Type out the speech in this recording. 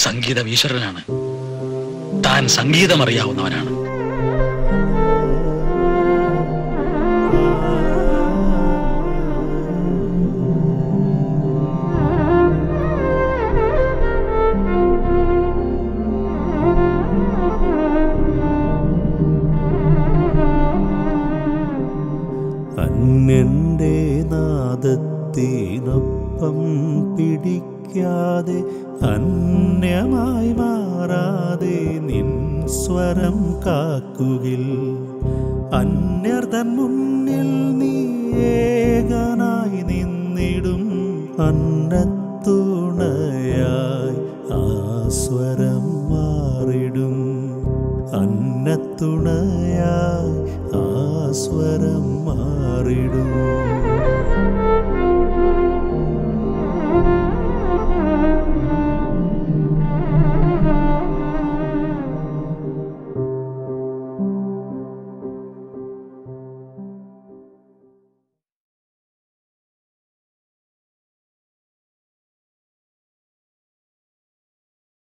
സംഗീതം ഈശ്വരനാണ് താൻ സംഗീതം അറിയാവുന്നവനാണ് അന്യന്റെ നാദത്തിനൊപ്പം പിടിക്കാതെ അന്യമായി മാറാതെ നിൻ സ്വരം കാക്കുകിൽ അന്യർതൻ മുന്നിൽ നീ ഏകനായി നിന്നിടും അന്നത്തുണയായി ആ സ്വരം മാറിടും അന്നത്തുണയായി ആ സ്വരം മാറിടും